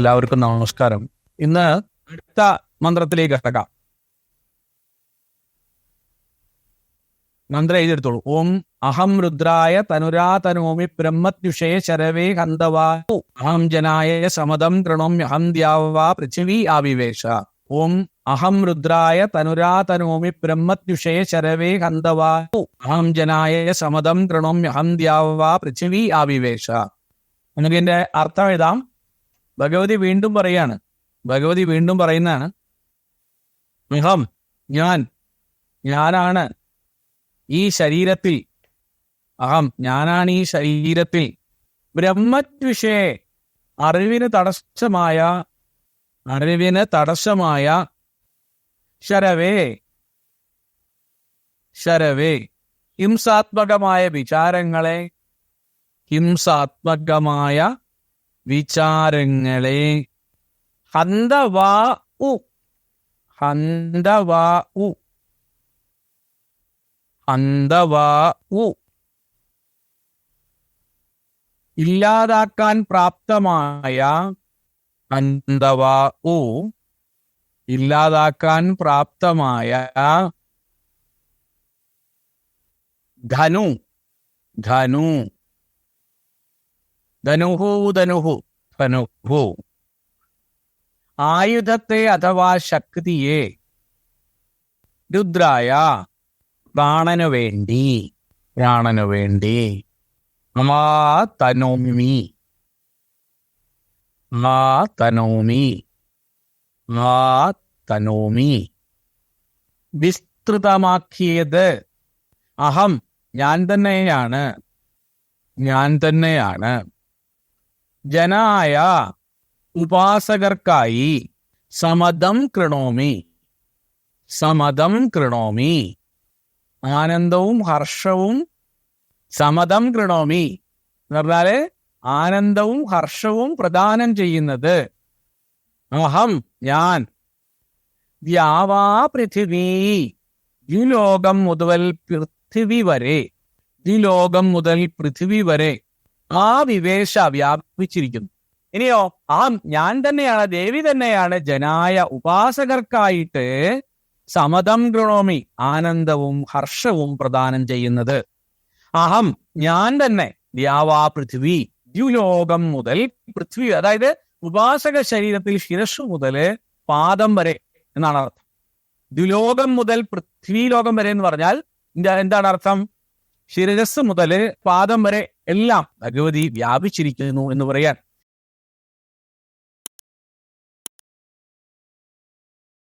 എല്ലാവർക്കും നമസ്കാരം ഇന്ന് അടുത്ത മന്ത്രത്തിലേക്ക് കടക്കാം മന്ത്രം എഴുതിയെടുത്തോളൂ ഓം അഹം രുദ്രായ തനുരാ തനോമി ബ്രഹ്മത്യുഷേ ശരവേ ഹന്തവാ അഹം ജനായ സമതം കൃണോമ്യഹം ദ്യാവാ പൃഥിവി ആവിവേശ ഓം അഹം രുദ്രായ തനുരാ തനോമി ബ്രഹ്മത്യുഷേ ശരവേ ഹന്തവാ അഹം ജനായ സമതം കൃണോമ്യഹം ദ്യാവാ പൃഥിവി ആവിവേശ നമുക്ക് ഇതിന്റെ അർത്ഥം എഴുതാം ഭഗവതി വീണ്ടും പറയാണ് ഭഗവതി വീണ്ടും പറയുന്നതാണ് മിഹം ഞാൻ ഞാനാണ് ഈ ശരീരത്തിൽ അഹം ഞാനാണ് ഈ ശരീരത്തിൽ ബ്രഹ്മത്വിഷേ അറിവിന് തടസ്സമായ അറിവിന് തടസ്സമായ ശരവേ ശരവേ ഹിംസാത്മകമായ വിചാരങ്ങളെ ഹിംസാത്മകമായ വിചാരങ്ങളെ ഹന്തവാ ഉ ഹന്തവാ ഉ ഹന്തവാ ഉ ഇല്ലാതാക്കാൻ പ്രാപ്തമായ ഹന്തവാ ഉ ഇല്ലാതാക്കാൻ പ്രാപ്തമായ ധനു ധനു ധനുഹു ധനുഹു ധനുഹു ആയുധത്തെ അഥവാ ശക്തിയെ രുദ്രായ പ്രാണനു വേണ്ടി പ്രാണനു വേണ്ടി മാ തനോമി മാ തനോമി മാ തനോമി വിസ്തൃതമാക്കിയത് അഹം ഞാൻ തന്നെയാണ് ഞാൻ തന്നെയാണ് ജനായ ഉപാസകർക്കായി സമതം കൃണോമി സമതം കൃണോമി ആനന്ദവും ഹർഷവും സമതം കൃണോമി എന്ന് പറഞ്ഞാല് ആനന്ദവും ഹർഷവും പ്രദാനം ചെയ്യുന്നത് അഹം ഞാൻ ദ്യാവാ പൃഥിവി ഈ ലോകം മുതൽ പൃഥിവി വരെ ഈ ലോകം മുതൽ പൃഥിവി വരെ ആ വിവേശ വ്യാപിച്ചിരിക്കുന്നു ഇനിയോ ആ ഞാൻ തന്നെയാണ് ദേവി തന്നെയാണ് ജനായ ഉപാസകർക്കായിട്ട് സമതം ഗൃണോമി ആനന്ദവും ഹർഷവും പ്രദാനം ചെയ്യുന്നത് അഹം ഞാൻ തന്നെ ദ്യാവാ പൃഥ്വി ദ്യുലോകം മുതൽ പൃഥ്വി അതായത് ഉപാസക ശരീരത്തിൽ ശിരസ് മുതൽ പാദം വരെ എന്നാണ് അർത്ഥം ദ്യുലോകം മുതൽ പൃഥ്വി ലോകം വരെ എന്ന് പറഞ്ഞാൽ എന്താ- എന്താണ് അർത്ഥം ശിരസ് മുതൽ പാദം വരെ എല്ലാം ഭഗവതി വ്യാപിച്ചിരിക്കുന്നു എന്ന് പറയാൻ